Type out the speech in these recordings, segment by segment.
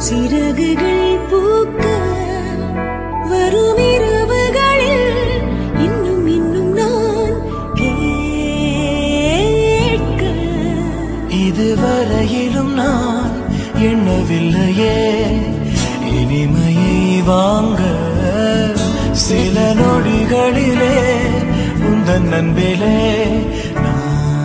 சிறகுகள் பூக்க வரும் இரவுகளில் இன்னும் இன்னும் நான் கேட்க இதுவரையிலும் நான் எண்ணவில்லையே இனிமையை வாங்க சில நொடிகளிலே உந்தன் நண்பிலே நான்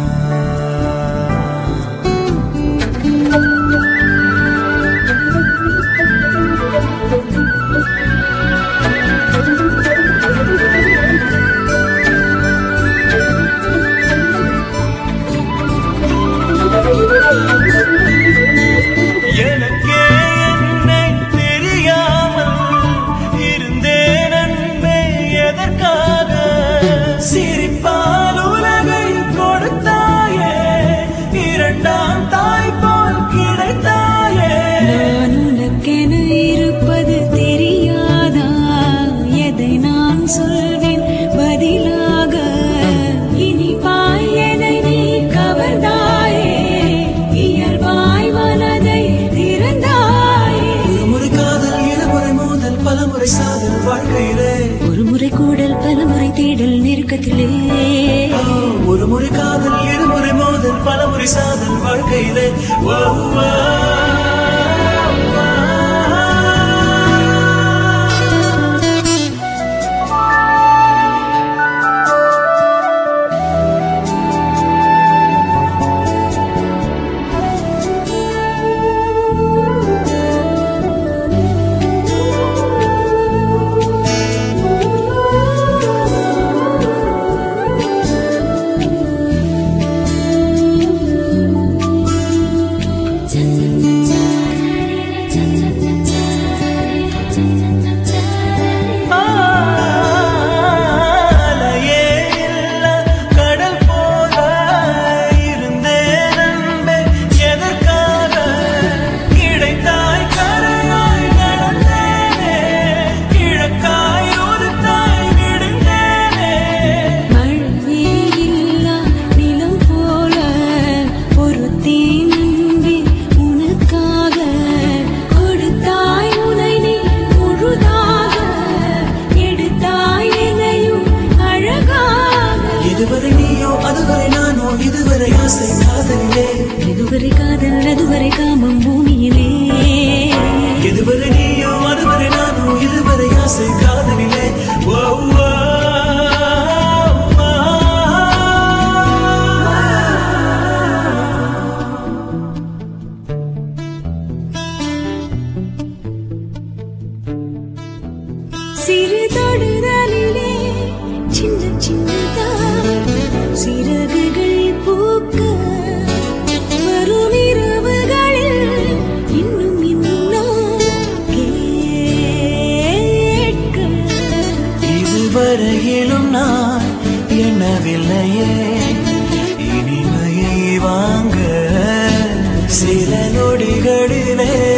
எனக்கே என்னை தெரியாமல் இருந்தேன் அன்பே எதற்காக சிரிப்பால் உலகை கொடுத்தாயே இரண்டாம் தாய் போல் கிடைத்தாயே நான் உனக்கென இருப்பது தெரியாதா எதை நான் சொல்வேன் பதிலாக இனிப்பாய் எதை நீ கவர்ந்தாயே இயல்பாய் மனதை திறந்தாயே ஒரு காதல் இருமுறை மோதல் பலமுறை சாதல் வாழ்க்கையிலே ஒரு முறை கூடல் பலமுறை தேடல் நெருக்கத்திலே ஒரு முறை காதல் இருமுறை மோதல் பலமுறை சாதல் வாழ்க்கையிலே ஓ, ஓ, அலையே இல்ல கடல் போல இருந்தேன் அன்பே எதற்காக கிடைத்தாய் கரையாய் நடந்தேனே கிழக்காய் ஒரு தாய் விடுந்தேனே மழையே இல்லா நிலம் போல ஒரு நம்பி உனக்காக கொடுத்தாய் உனை நீ முழுதாக எடுத்தாய் என்னையும் அழகாக இதுவரை நீயோ அதுவரை நானோ இதுவரை ஆசை காதலிலே இதுவரை காதல் அதுவரை காமம் பூமியிலே இதுவரை நீயோ அதுவரை நானோ இதுவரை ஆசை காதலிலே ஓ, ஓ, ஓ. சிறு தொடுதலிலே சின்ன சின்னதாய் சிறகுகள் பூக்க வரும் இரவுகளில் இன்னும் இன்னும் நான் கேட்க இதுவரையிலும் நான் எண்ணவில்லையே இனிமையை வாங்க சில நொடிகளிலே